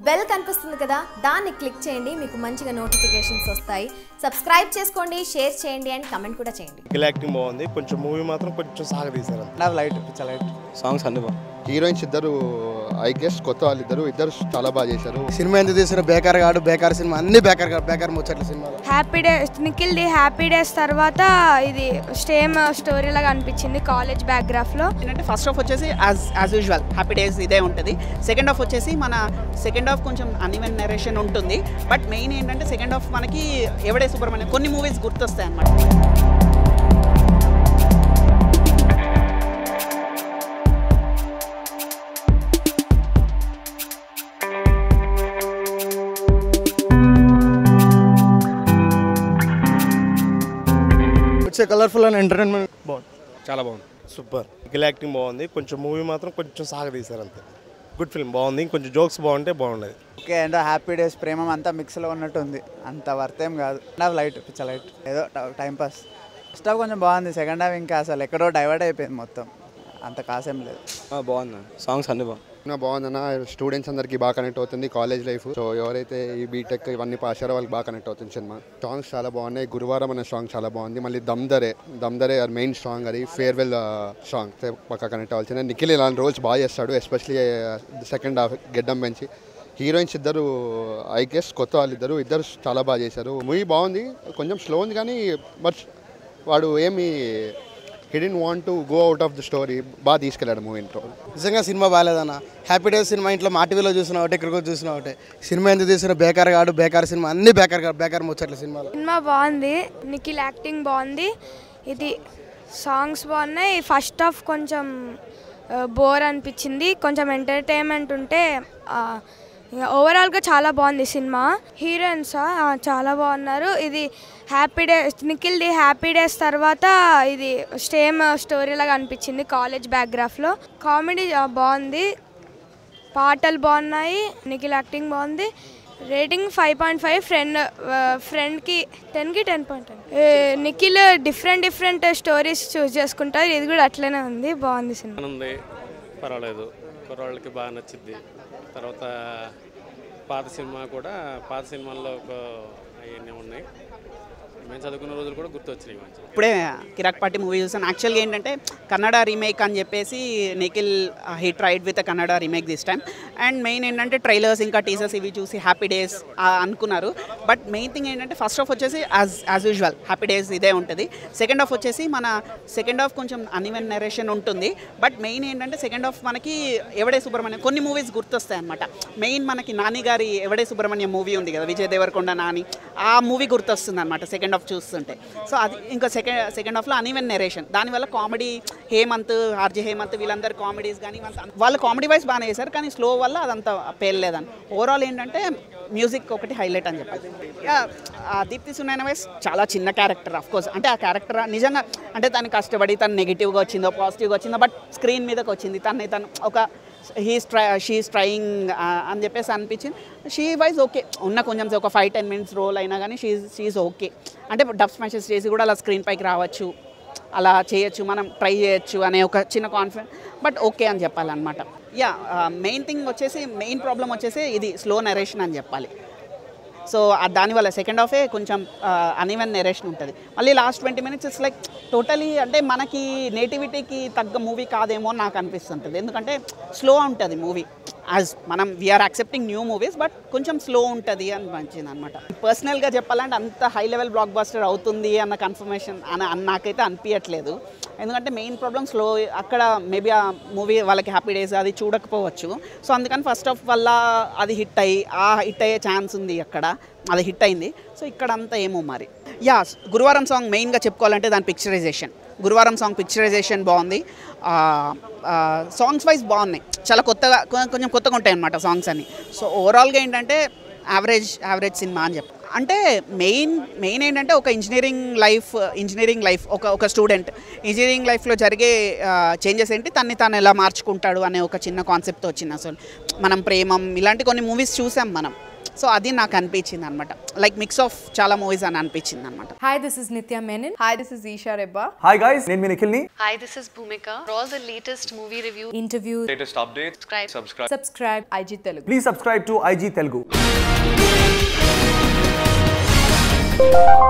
Bell కనిపిస్తుంది కదా దాన్ని క్లిక్ చేయండి మీకు మంచిగా నోటిఫికేషన్స్ వస్తాయి సబ్స్క్రైబ్ చేసుకోండి షేర్ చేయండి అండ్ కమెంట్ కూడా చేయండి కిల్ యాక్టింగ్ బాగుంది కొంచెం మూవీ మాత్రం కొంచెం సాగదీశారు అంతే నాకు లైట్ పిచ్చ లైట్ సాంగ్స్ అన్ని బాగుంది హీరోయిన్స్ ఇద్దరు ఐ గెస్ కొత్త వాళ్ళు ఇద్దరు ఇద్దరు చాలా బాగా చేశారు సినిమా ఎందుకు తీసిన బేకార్ కాడు బేకార్ సినిమా అన్ని బేకార్ కాదు బేకార్ ముచ్చట్ల సినిమాలు happy days Nikhil the happy days తర్వాత ఇది సేమ్ స్టోరీ లాగా అనిపించింది కాలేజ్ బ్యాక్గ్రాఫ్లో ఏంటంటే ఫస్ట్ హాఫ్ వచ్చేసి as as usual happy days ఇదే ఉంటుంది సెకండ్ హాఫ్ వచ్చేసి మన సెకండ్ హాఫ్ కొంచెం అన్ఈవెన్ నరేషన్ ఉంటుంది బట్ మెయిన్ ఏంటంటే సెకండ్ హాఫ్ మనకి ఎవడే సుబ్రహ్మణ్యం కొన్ని మూవీస్ గుర్తొస్తాయి అన్నమాట వచ్చే కలర్ఫుల్ అండ్ ఎంటర్టైన్మెంట్ బాగుంది చాలా బాగుంది సూపర్ కిల్ యాక్టింగ్ బాగుంది కొంచెం మూవీ మాత్రం కొంచెం సాగదీశారు అంతే గుడ్ ఫిల్మ్ బాగుంది కొంచెం జోక్స్ బాగుంటే బాగుండేది okay and happy days Premam అంతా మిక్స్లో ఉన్నట్టు ఉంది అంత వర్త్ ఏం కాదు నాకు లైట్ పిచ్చ లైట్ ఏదో టైం పాస్ ఫస్ట్ హాఫ్ కొంచెం బాగుంది సెకండ్ హాఫ్ ఇంకా అసలు ఎక్కడో డైవర్ట్ అయిపోయింది మొత్తం అంత కాసేం లేదు ఆ, బాగుంది సాంగ్స్ అన్ని బాగుంది నా బాగుందన్న స్టూడెంట్స్ అందరికి బాగా కనెక్ట్ అవుతుంది కాలేజ్ లైఫ్ సో ఎవరైతే ఈ బీటెక్ ఇవన్నీ పాస్ అయ్యారో వాళ్ళకి బాగా కనెక్ట్ అవుతుంది సినిమా సాంగ్స్ చాలా బాగున్నాయి గురువారం అనే సాంగ్ చాలా బాగుంది మళ్ళీ దమ్దరే దమ్దరే మెయిన్ సాంగ్ అది ఫేర్వెల్ సాంగ్ పక్క కనెక్ట్ అవ్వాల్సిందే నిఖిల్ ఇలాంటి రోల్స్ బాగా చేస్తాడు ఎస్పెషలీ సెకండ్ హాఫ్ గెడ్డం పెంచి హీరోయిన్స్ ఇద్దరు ఐ గెస్ కొత్త వాళ్ళు ఇద్దరు ఇద్దరు చాలా బాగా చేశారు మూవీ బాగుంది కొంచెం స్లో ఉంది కానీ బట్ వాడు ఏమి hidden want to go out of the story బాగా తీసుకెళ్ళాడు మూవీ ఇంట్లో నిజంగా సినిమా బాగాలేదన్న హ్యాపీ డేస్ సినిమా ఇంట్లో మా టీవీలో చూసిన ఒకటి ఇక్కడికి వచ్చి చూసిన ఒకటి సినిమా ఎందుకు తీసిన బేకార్ కాడు బేకార్ సినిమా అన్ని బేకార్ కాదు బేకార్ ముచ్చట్ల సినిమాలు సినిమా బాగుంది నిఖిల్ యాక్టింగ్ బాగుంది ఇది సాంగ్స్ బాగున్నాయి ఫస్ట్ హాఫ్ కొంచెం బోర్ అనిపించింది కొంచెం ఎంటర్టైన్మెంట్ ఉంటే ఆ, ఇంకా ఓవరాల్గా చాలా బాగుంది సినిమా హీరోయిన్స్ చాలా బాగున్నారు ఇది happy days Nikhil the happy days తర్వాత ఇది సేమ్ స్టోరీ లాగా అనిపించింది కాలేజ్ బ్యాక్గ్రాఫ్లో కామెడీ బాగుంది పాటలు బాగున్నాయి నిఖిల్ యాక్టింగ్ బాగుంది rating five point five friend ఫ్రెండ్కి టెన్కి ten point Nikhil different different stories choose చేసుకుంటారు ఇది కూడా అట్లనే ఉంది బాగుంది సినిమా ఉంది పర్వాలేదు కుర్రాళ్ళకి బాగా నచ్చింది తర్వాత పాత సినిమా కూడా పాత సినిమాల్లో ఒక అవన్నీ ఉన్నాయి మేము చదువుకున్న రోజులు కూడా గుర్తొచ్చినాయి మంచి ఇప్పుడే కిరాక్ పార్టీ మూవీ చూసాను యాక్చువల్గా ఏంటంటే కన్నడ రీమేక్ అని చెప్పేసి Nikhil he tried with Kannada remake this time and main ఏంటంటే ట్రైలర్స్ ఇంకా టీజర్స్ ఇవి చూసి హ్యాపీ డేస్ అనుకున్నారు బట్ మెయిన్ థింగ్ ఏంటంటే ఫస్ట్ హాఫ్ వచ్చేసి as as usual happy days ఇదే ఉంటుంది సెకండ్ హాఫ్ వచ్చేసి మన సెకండ్ హాఫ్ కొంచెం అన్ఈవెన్ నరేషన్ ఉంటుంది బట్ మెయిన్ ఏంటంటే సెకండ్ హాఫ్ మనకి ఎవడే సుబ్రహ్మణ్యం కొన్ని మూవీస్ గుర్తొస్తాయి అనమాట మెయిన్ మనకి నాని గారి ఎవడే సుబ్రహ్మణ్యం మూవీ ఉంది కదా విజయ్ దేవరకొండ నాని ఆ మూవీ గుర్తొస్తుంది అనమాట సెకండ్ హాఫ్ చూస్తుంటే సో అది ఇంకా సెకండ్ సెకండ్ హాఫ్లో అన్ఈవెన్ నెరేషన్ దానివల్ల కామెడీ హేమంత్ ఆర్జే హేమంత్ వీళ్ళందరూ కామెడీస్ కానీ వాళ్ళు కామెడీ వైజ్ బాగానే చేశారు కానీ స్లో వల్ల అదంతా పేర్లేదని ఓవరాల్ ఏంటంటే మ్యూజిక్ ఒకటి హైలైట్ అని చెప్పాలి యా, ఆ దీప్తి సునైన వైస్ చాలా చిన్న క్యారెక్టర్ ఆఫ్ కోర్స్ అంటే ఆ క్యారెక్టర్ నిజంగా అంటే తను కష్టపడి తను నెగిటివ్గా వచ్చిందో పాజిటివ్గా వచ్చిందో బట్ స్క్రీన్ మీదకి వచ్చింది తను తను ఒక హీస్ ట్రై షీఈస్ ట్రయింగ్ అని చెప్పేసి అనిపించింది షీ వైజ్ ఓకే ఉన్న కొంచెం సేపు ఒక ఫైవ్ టెన్ మినిట్స్ రోల్ అయినా కానీ షీ షీఈస్ ఓకే అంటే డబ్ స్మాషెస్ చేసి కూడా అలా స్క్రీన్ పైకి రావచ్చు అలా చేయొచ్చు మనం ట్రై చేయొచ్చు అనే ఒక చిన్న కాన్ఫిడెన్స్ బట్ ఓకే అని చెప్పాలన్నమాట యా మెయిన్ థింగ్ వచ్చేసి మెయిన్ ప్రాబ్లం వచ్చేసి ఇది స్లో నరేషన్ అని చెప్పాలి సో ఆ దానివల్ల సెకండ్ హాఫే కొంచెం అన్ఈవెన్ నెరేషన్ ఉంటుంది మళ్ళీ last twenty minutes it's like totally అంటే మనకి నేటివిటీకి తగ్గ మూవీ కాదేమో అని నాకు అనిపిస్తుంటుంది ఎందుకంటే స్లో ఉంటుంది మూవీ యాజ్ మనం we are accepting new movies but కొంచెం స్లో ఉంటుంది అని మంచిది అనమాట పర్సనల్గా చెప్పాలంటే అంత హై లెవెల్ బ్లాక్ బస్టర్ అవుతుంది అన్న కన్ఫర్మేషన్ అని అని నాకైతే అనిపించట్లేదు ఎందుకంటే మెయిన్ ప్రాబ్లమ్ స్లో అక్కడ మేబీ ఆ మూవీ వాళ్ళకి హ్యాపీ డేస్ అది చూడకపోవచ్చు సో అందుకని ఫస్ట్ ఆఫ్ వల్ల అది హిట్ అయ్యి ఆ హిట్ అయ్యే ఛాన్స్ ఉంది అక్కడ అది హిట్ అయింది సో ఇక్కడ అంతా ఏమో మరి యా గురువారం సాంగ్ మెయిన్గా చెప్పుకోవాలంటే దాని పిక్చరైజేషన్ గురువారం సాంగ్ పిక్చరైజేషన్ బాగుంది సాంగ్స్ వైజ్ బాగున్నాయి చాలా కొత్తగా కొ- కొంచెం కొత్తగా ఉంటాయి అన్నమాట సాంగ్స్ అన్ని సో ఓవరాల్గా ఏంటంటే యావరేజ్ యావరేజ్ సినిమా అని చెప్పి అంటే మెయిన్ మెయిన్ ఏంటంటే ఒక ఇంజనీరింగ్ లైఫ్ ఇంజనీరింగ్ లైఫ్ ఒక ఒక స్టూడెంట్ ఇంజనీరింగ్ లైఫ్లో జరిగే చేంజెస్ ఏంటి తన్ని తాను ఎలా మార్చుకుంటాడు అనే ఒక చిన్న కాన్సెప్ట్ వచ్చింది అసలు మనం ప్రేమం ఇలాంటి కొన్ని మూవీస్ చూసాం మనం సో అది నాకు అనిపించింది అనమాట లైక్ మిక్స్ ఆఫ్ చాలా మూవీస్ అని అనిపించింది అనమాట Hi, this is Nitya Menon. Hi, this is Isha Rebba. Hi guys నేను మీ నిఖిల్ని Hi, this is Bhumika. For all the latest movie reviews, Interview. latest updates, subscribe. subscribe. Subscribe IG Telugu. Please subscribe to IG Telugu